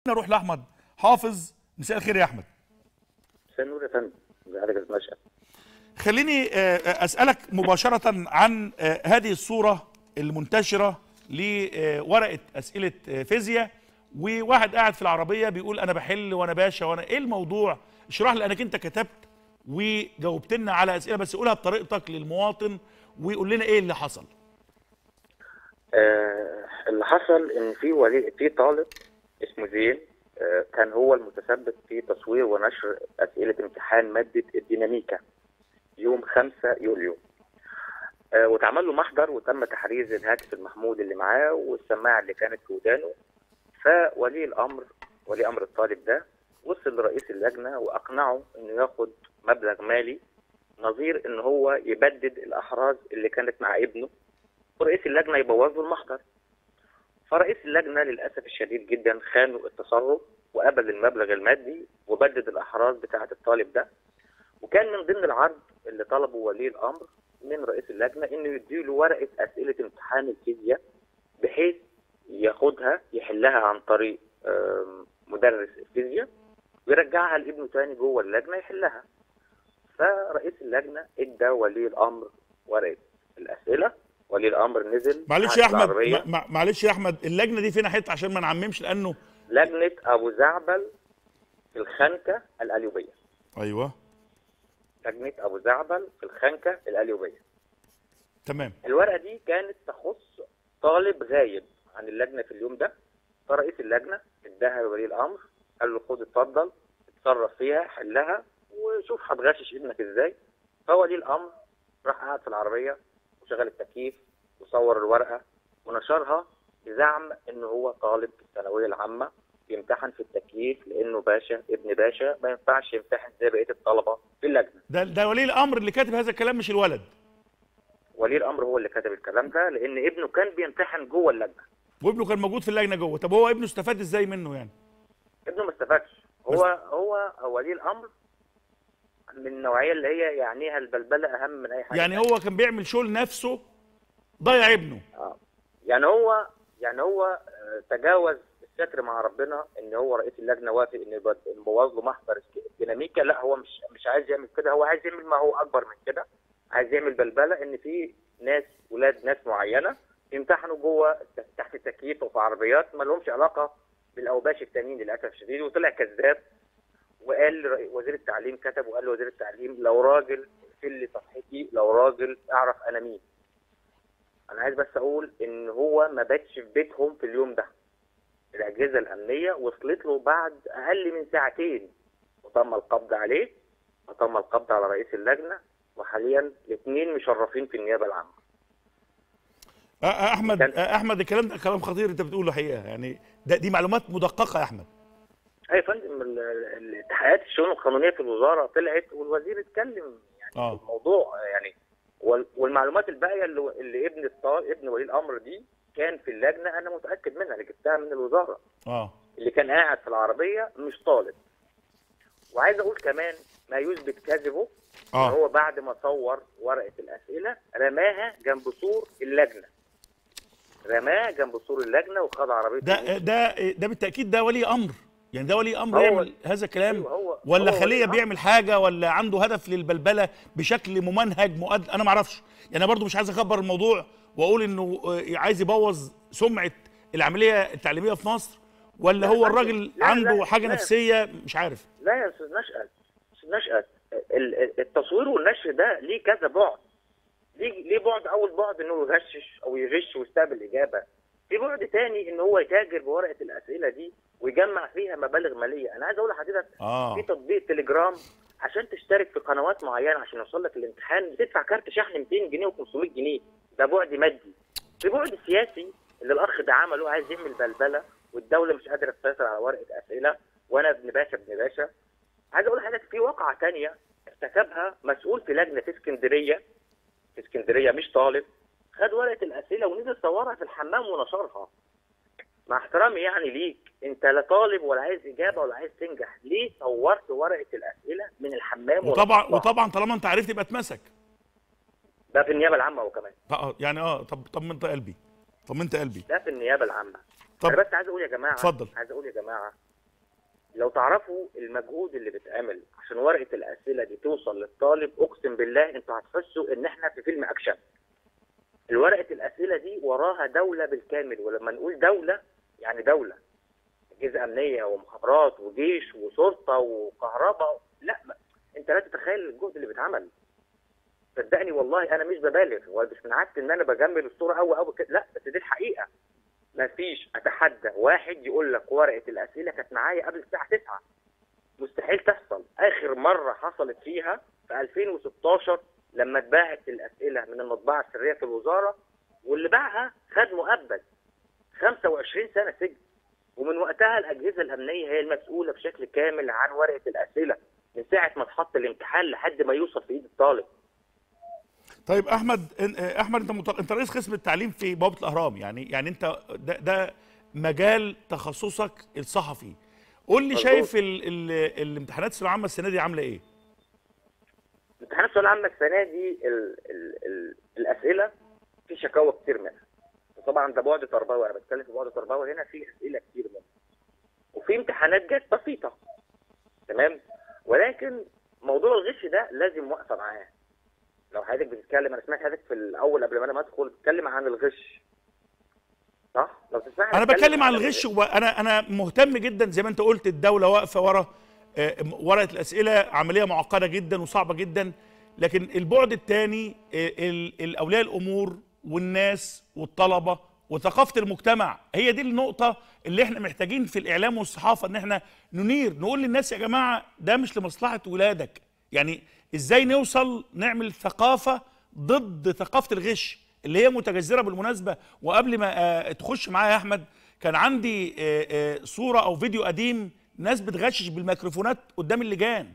نروح لاحمد حافظ مساء الخير يا احمد مساء النور يا فندم حضرتك يا مشهد خليني آه، آه، اسالك مباشره عن آه، هذه الصوره المنتشره لورقه اسئله آه، فيزياء وواحد قاعد في العربيه بيقول انا بحل وانا باشا وانا ايه الموضوع اشرح لي انك انت كتبت وجاوبت لنا على اسئله بس قولها بطريقتك للمواطن ويقول لنا ايه اللي حصل آه اللي حصل ان في ولي في طالب اسمه زين آه كان هو المتسبب في تصوير ونشر اسئله امتحان ماده الديناميكا يوم 5 يوليو آه واتعمل له محضر وتم تحريز الهاتف المحمول اللي معاه والسماعه اللي كانت في ودانه فولي الامر ولي امر الطالب ده وصل لرئيس اللجنه واقنعه انه ياخد مبلغ مالي نظير ان هو يبدد الاحراز اللي كانت مع ابنه ورئيس اللجنه يبوظ له المحضر فرئيس اللجنه للاسف الشديد جدا خانوا التصرف وقبل المبلغ المادي وبدد الاحراز بتاعه الطالب ده وكان من ضمن العرض اللي طلبه ولي الامر من رئيس اللجنه انه يديله ورقه اسئله امتحان الفيزياء بحيث ياخدها يحلها عن طريق آم، مدرس الفيزياء ويرجعها لابنه تاني جوه اللجنه يحلها فرئيس اللجنه ادى ولي الامر ورقه الاسئله ولي الامر نزل معلش قعد يا في احمد العربية. ما- ما- معلش يا احمد اللجنه دي فين حته عشان ما نعممش لانه لجنه ابو زعبل في الخنكه الاليوبيه ايوه لجنه ابو زعبل في الخنكه الاليوبيه تمام الورقه دي كانت تخص طالب غايب عن اللجنه في اليوم ده فرئيس اللجنه اداها لولي الامر قال له خد اتفضل اتصرف فيها حلها وشوف هتغشش ابنك ازاي فولي الامر راح قعد في العربيه وشغل التكييف وصور الورقه ونشرها بزعم ان هو طالب في الثانويه العامه بيمتحن في التكييف لانه باشا ابن باشا ما ينفعش يمتحن زي بقيه الطلبه في اللجنه ده ده ولي الامر اللي كاتب هذا الكلام مش الولد ولي الامر هو اللي كتب الكلام ده لان ابنه كان بيمتحن جوه اللجنه وابنه كان موجود في اللجنه جوه طب هو ابنه استفاد ازاي منه يعني ابنه ما استفادش هو هو ولي الامر من النوعيه اللي هي يعنيها البلبله اهم من اي حاجه يعني هو كان بيعمل شغل نفسه ضيع ابنه آه. يعني هو يعني هو آه، تجاوز الستر مع ربنا ان هو رئيس اللجنه وافق ان يبقى- يبوظ له محضر الديناميكا لا هو مش مش عايز يعمل كده هو عايز يعمل ما هو اكبر من كده عايز يعمل بلبله ان في ناس ولاد ناس معينه يمتحنوا جوه تحت التكييف وفي عربيات ما لهمش علاقه بالاوباش التانيين للاسف الشديد وطلع كذاب وقال لرئي- وزير التعليم كتب وقال لوزير التعليم لو راجل في لي صفحتي لو راجل اعرف انا مين انا عايز بس اقول ان هو ما باتش في بيتهم في اليوم ده الاجهزه الامنيه وصلت له بعد اقل من ساعتين وتم القبض عليه وتم القبض على رئيس اللجنه وحاليا الاثنين مشرفين في النيابه العامه آه، آه، احمد كان- آه، احمد الكلام ده كلام خطير انت بتقوله حقيقه يعني ده دي معلومات مدققه يا احمد اي يا فندم ال- ال- التحقيقات الشؤون القانونيه في الوزاره طلعت والوزير اتكلم يعني اه في الموضوع يعني وال- والمعلومات الباقيه اللي, اللي ابن الطالب ابن ولي الامر دي كان في اللجنه انا متاكد منها اللي جبتها من الوزاره اه اللي كان قاعد في العربيه مش طالب وعايز اقول كمان ما يثبت كذبه ان اه هو بعد ما صور ورقه الاسئله رماها جنب سور اللجنه رماها جنب سور اللجنه وخد عربيته ده ده ده بالتاكيد ده ولي امر يعني ده ولي امر هو- يعمل هذا الكلام أيوة، هو- ولا هو ولي خليه أمر. بيعمل حاجه ولا عنده هدف للبلبله بشكل ممنهج مؤد انا ما اعرفش يعني برضو مش عايز اكبر الموضوع واقول انه آه، عايز يبوظ سمعه العمليه التعليميه في مصر ولا لا، هو لا، الراجل لا، عنده لا، حاجه لا. نفسيه مش عارف لا يا استاذ نشأت استاذ نشأت ال- ال- التصوير والنشر ده ليه كذا بعد ليه ليه بعد اول بعد انه يغشش او يغش ويستقبل اجابه في بعد تاني ان هو يتاجر بورقه الاسئله دي ويجمع فيها مبالغ ماليه انا عايز اقول لحضرتك اه في تطبيق تليجرام عشان تشترك في قنوات معينه عشان يوصل لك الامتحان بتدفع كارت شحن 200 جنيه و500 جنيه ده بعد مادي في بعد سياسي اللي الاخ ده عمله عايز يعمل بلبله والدوله مش قادره تسيطر على ورقه اسئله وانا ابن باشا ابن باشا عايز اقول لحضرتك في واقعه تانية ارتكبها مسؤول في لجنه في اسكندريه في اسكندريه مش طالب خد ورقه الاسئله ونزل صورها في الحمام ونشرها مع احترامي يعني ليك انت لا طالب ولا عايز اجابه ولا عايز تنجح ليه صورت ورقه الاسئله من الحمام وطبعا ونشرتها؟ وطبعا طالما انت عرفت يبقى اتمسك ده في النيابه العامه هو كمان آه، يعني اه طب طمنت قلبي طمنت قلبي ده في النيابه العامه طب انا بس عايز اقول يا جماعه اتفضل. عايز اقول يا جماعه لو تعرفوا المجهود اللي بيتعمل عشان ورقه الاسئله دي توصل للطالب اقسم بالله انتوا هتحسوا ان احنا في فيلم اكشن الورقه الاسئله دي وراها دوله بالكامل ولما نقول دوله يعني دوله اجهزه امنيه ومخابرات وجيش وشرطه وكهرباء لا ما- انت لا تتخيل الجهد اللي بيتعمل صدقني والله انا مش ببالغ ومش من عادتي ان انا بجمل الصوره قوي قوي كده لا بس دي الحقيقه ما فيش اتحدى واحد يقول لك ورقه الاسئله كانت معايا قبل الساعه 9 مستحيل تحصل اخر مره حصلت فيها في 2016 لما اتباعت الاسئله من المطبعه السريه في الوزاره واللي باعها خد مؤبد 25 سنه سجن ومن وقتها الاجهزه الامنيه هي المسؤوله بشكل كامل عن ورقه الاسئله من ساعه ما اتحط الامتحان لحد ما يوصل في ايد الطالب طيب احمد إن- آه، احمد انت مت- انت رئيس قسم التعليم في بوابه الاهرام يعني يعني انت ده, ده مجال تخصصك الصحفي قول لي مظبوط. شايف ال ال الامتحانات الثانويه العامه السنه دي عامله ايه امتحانات الثانويه العامه السنه دي ال ال ال الاسئله في شكاوى كتير منها طبعا ده بعد تربوي انا بتكلم في بعد تربوي هنا في اسئله كتير منها وفي امتحانات جت بسيطه تمام ولكن موضوع الغش ده لازم واقفه معاه لو حضرتك بتتكلم انا سمعت حضرتك في الاول قبل ما انا ما ادخل بتتكلم عن الغش صح لو تسمعني انا بتكلم عن الغش وانا انا مهتم جدا زي ما انت قلت الدوله واقفه ورا آه، ورقه الاسئله عمليه معقده جدا وصعبه جدا لكن البعد الثاني الاولياء الامور والناس والطلبه وثقافه المجتمع هي دي النقطه اللي احنا محتاجين في الاعلام والصحافه ان احنا ننير نقول للناس يا جماعه ده مش لمصلحه ولادك يعني ازاي نوصل نعمل ثقافه ضد ثقافه الغش اللي هي متجذره بالمناسبه وقبل ما آه، تخش معايا يا احمد كان عندي آه، آه، صوره او فيديو قديم ناس بتغشش بالميكروفونات قدام اللجان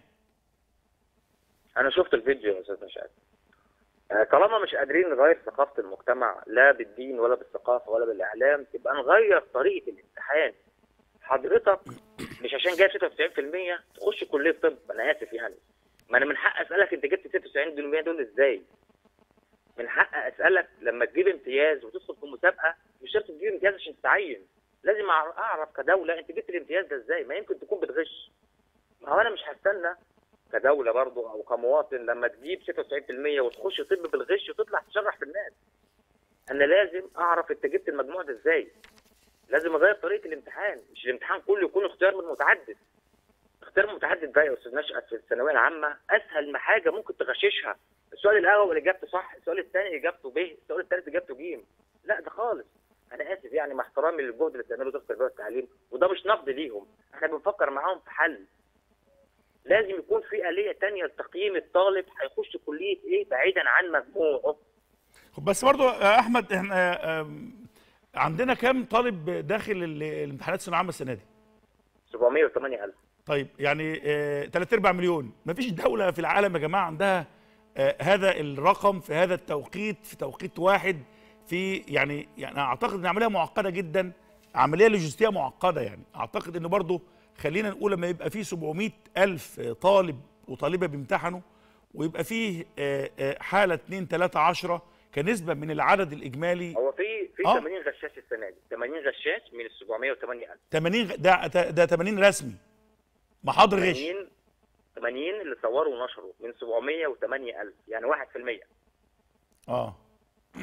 انا شفت الفيديو يا استاذ مشعل آه، طالما مش قادرين نغير ثقافه المجتمع لا بالدين ولا بالثقافه ولا بالاعلام يبقى نغير طريقه الامتحان حضرتك مش عشان جايب 96% تخش كليه طب انا اسف يعني ما انا من حق اسالك انت جبت 96% دول ازاي من حق اسالك لما تجيب امتياز وتدخل في مسابقه مش شرط تجيب امتياز عشان تتعين لازم أعر- اعرف كدوله انت جبت الامتياز ده ازاي ما يمكن تكون بتغش ما هو انا مش هستنى كدوله برضه او كمواطن لما تجيب 96% وتخش طب بالغش وتطلع تشرح في الناس انا لازم اعرف انت جبت المجموع ده ازاي لازم اغير طريقه الامتحان مش الامتحان كله يكون اختيار من متعدد اختيار متعدد ده يا استاذ نشأت في الثانويه العامه اسهل ما حاجه ممكن تغششها السؤال الاول اجابته صح السؤال الثاني اجابته ب السؤال الثالث اجابته ج لا ده خالص انا اسف يعني مع احترامي للجهد اللي بتعمله وزاره التربيه والتعليم وده مش نقد ليهم احنا بنفكر معاهم في حل لازم يكون في آلية تانية لتقييم الطالب هيخش كلية ايه بعيدا عن مجموعه بس برضو يا احمد احنا آم، عندنا كام طالب داخل ال- الامتحانات الثانويه العامه السنه دي 708000 طيب يعني آه، تلات ارباع مليون مفيش دوله في العالم يا جماعه عندها آه، هذا الرقم في هذا التوقيت في توقيت واحد في يعني يعني اعتقد ان عمليه معقده جدا عمليه لوجستيه معقده يعني اعتقد ان برضو خلينا نقول لما يبقى فيه 700 الف طالب وطالبه بيمتحنوا ويبقى فيه آه، آه، حاله 2 3 10 كنسبه من العدد الاجمالي هو في في آه. 80 غشاش السنة دي 80 غشاش من ال 708000 80 غ- ده ده 80 رسمي محاضر غش 80 80 اللي صوروا ونشروا من 708000 يعني 1% اه 1%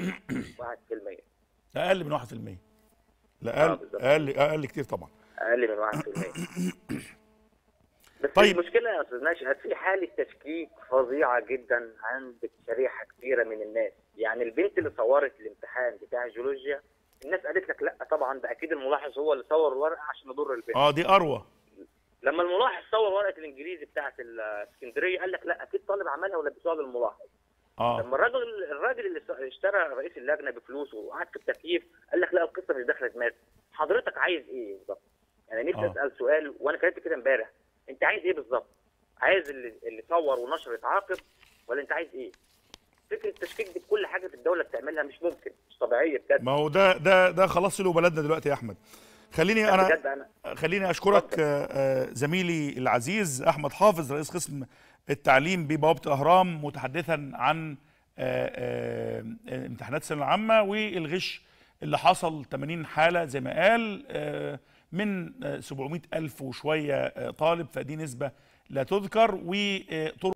اقل من 1% لا آه، اقل بالظبط. اقل اقل كتير طبعا اقل من 1% بس طيب. المشكله يا استاذ ناشئ في حاله تشكيك فظيعه جدا عند شريحه كبيره من الناس يعني البنت اللي صورت الامتحان بتاع الجيولوجيا الناس قالت لك لا طبعا ده اكيد الملاحظ هو اللي صور الورقه عشان يضر البنت اه دي اروى لما الملاحظ صور ورقه الانجليزي بتاعه الاسكندريه قال لك لا اكيد طالب عملها ولبسوها للملاحظ اه لما الراجل الراجل اللي س- اشترى رئيس اللجنه بفلوسه وقعد في التكييف قال لك لا القصه مش داخله دماغي حضرتك عايز ايه بالظبط؟ يعني نفسي آه. اسال سؤال وانا كتبت كده امبارح انت عايز ايه بالظبط؟ عايز اللي, اللي صور ونشر يتعاقب ولا انت عايز ايه؟ فكره التشكيك دي في كل حاجه في الدوله بتعملها مش ممكن مش طبيعيه بجد ما هو ده ده ده خلاص له بلدنا دلوقتي يا احمد خليني انا بجد انا خليني اشكرك آه، آه، زميلي العزيز احمد حافظ رئيس قسم التعليم ببوابه الاهرام متحدثا عن آه، آه، امتحانات الثانويه العامه والغش اللي حصل 80 حاله زي ما قال آه، من آه، 700 ألف وشوية آه، طالب فدي نسبة لا تذكر وطرق